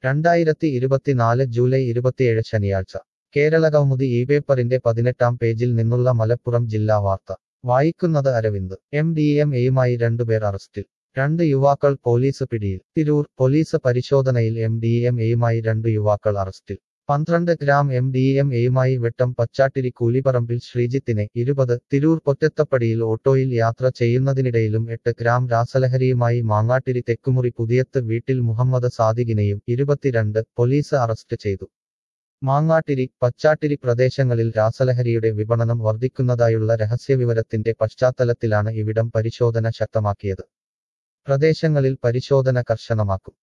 രണ്ടായിരത്തി ഇരുപത്തിനാല് ജൂലൈ ഇരുപത്തിയേഴ് ശനിയാഴ്ച കേരള കൗമുദി ഈ പേപ്പറിന്റെ പതിനെട്ടാം പേജിൽ നിന്നുള്ള മലപ്പുറം ജില്ലാ വാർത്ത വായിക്കുന്നത് അരവിന്ദ് എം ഡി എം എയുമായി രണ്ടുപേർ അറസ്റ്റിൽ രണ്ട് യുവാക്കൾ പോലീസ് പിടിയിൽ തിരൂർ പോലീസ് പരിശോധനയിൽ എം ഡി എം എയുമായി രണ്ട് യുവാക്കൾ അറസ്റ്റിൽ പന്ത്രണ്ട് ഗ്രാം എം ഡി എം എയുമായി വെട്ടം പച്ചാട്ടിരി കൂലിപ്പറമ്പിൽ ശ്രീജിത്തിനെ ഇരുപത് തിരൂർ പൊറ്റത്തപ്പടിയിൽ ഓട്ടോയിൽ യാത്ര ചെയ്യുന്നതിനിടയിലും എട്ട് ഗ്രാം രാസലഹരിയുമായി മാങ്ങാട്ടിരി തെക്കുമുറി പുതിയത്ത് വീട്ടിൽ മുഹമ്മദ് സാദിഖിനെയും ഇരുപത്തിരണ്ട് പോലീസ് അറസ്റ്റ് ചെയ്തു മാങ്ങാട്ടിരി പച്ചാട്ടിരി പ്രദേശങ്ങളിൽ രാസലഹരിയുടെ വിപണനം വർദ്ധിക്കുന്നതായുള്ള രഹസ്യവിവരത്തിന്റെ പശ്ചാത്തലത്തിലാണ് ഇവിടം പരിശോധന ശക്തമാക്കിയത് പ്രദേശങ്ങളിൽ പരിശോധന കർശനമാക്കും